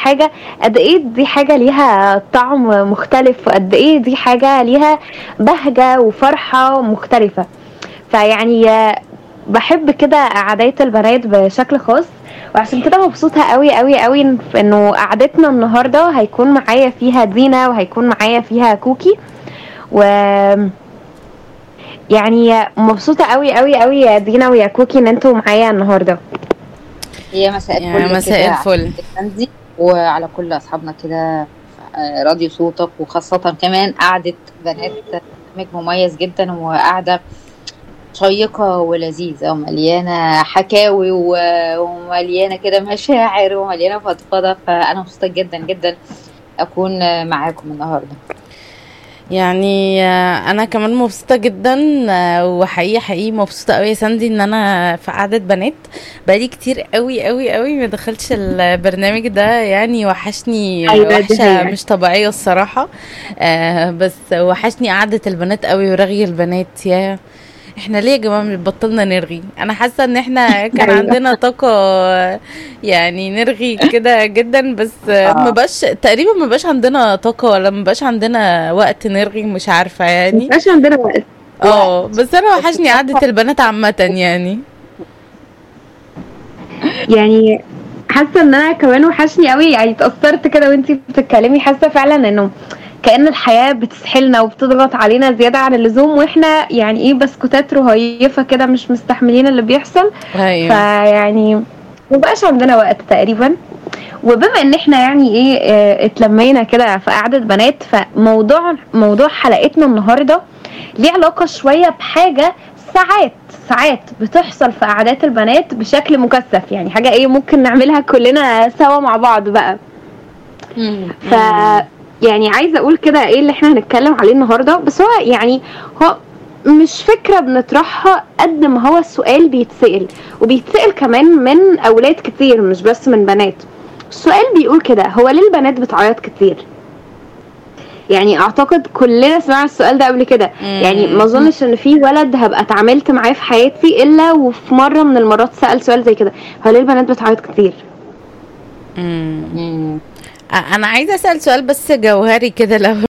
حاجه قد ايه دي حاجه ليها طعم مختلف وقد ايه دي حاجه ليها بهجه وفرحه مختلفه فيعني آه، بحب كده قعدات البنات بشكل خاص وعشان كده مبسوطة قوي قوي قوي في انه قعدتنا النهاردة هيكون معايا فيها دينا وهيكون معايا فيها كوكي و يعني مبسوطة قوي قوي قوي يا دينا ويا كوكي ان انتوا معايا النهاردة يا مساء يا الفل مساء كده الفل. على ساندي وعلى كل اصحابنا كده في آه، راديو صوتك وخاصة كمان قعدة بنات برنامج مميز جدا وقعدة شيقة ولذيذة ومليانة حكاوي و- ومليانة كده مشاعر ومليانة فضفضة فأنا مبسوطة جدا جدا أكون آه، معاكم النهاردة يعني آه، انا كمان مبسوطه جدا آه، وحقيقي حقيقي مبسوطه قوي يا ساندي ان انا في قعده بنات بقالي كتير قوي قوي قوي ما دخلتش البرنامج ده يعني وحشني أيوة، دي وحشه حقيقة. مش طبيعيه الصراحه آه بس وحشني قعده البنات قوي ورغي البنات يا احنا ليه يا جماعه مش بطلنا نرغي انا حاسه ان احنا كان أيوة. عندنا طاقه يعني نرغي كده جدا بس آه. ما بقاش تقريبا ما بقاش عندنا طاقه ولا ما بقاش عندنا وقت نرغي مش عارفه يعني مبقاش عندنا وقت اه بس انا وحشني قعده البنات عامه يعني يعني حاسه ان انا كمان وحشني قوي يعني اتاثرت كده وانتي بتتكلمي حاسه فعلا انه كأن الحياة بتسحلنا وبتضغط علينا زيادة عن اللزوم واحنا يعني ايه بسكوتات رهيفة كده مش مستحملين اللي بيحصل ايوه فيعني مبقاش عندنا وقت تقريبا وبما ان احنا يعني ايه اه، اتلمينا كده في قعدة بنات فموضوع موضوع حلقتنا النهاردة ليه علاقة شوية بحاجة ساعات ساعات بتحصل في قعدات البنات بشكل مكثف يعني حاجة ايه ممكن نعملها كلنا سوا مع بعض بقى ف يعني عايزه اقول كده ايه اللي احنا هنتكلم عليه النهارده بس هو يعني هو مش فكره بنطرحها قد ما هو السؤال بيتسال وبيتسال كمان من اولاد كتير مش بس من بنات السؤال بيقول كده هو ليه البنات بتعيط كتير يعني اعتقد كلنا سمعنا السؤال ده قبل كده يعني ما اظنش ان في ولد هبقى اتعاملت معاه في حياتي الا وفي مره من المرات سال سؤال زي كده هو ليه البنات بتعيط كتير مم. مم. انا عايزه اسال سؤال بس جوهري كده لو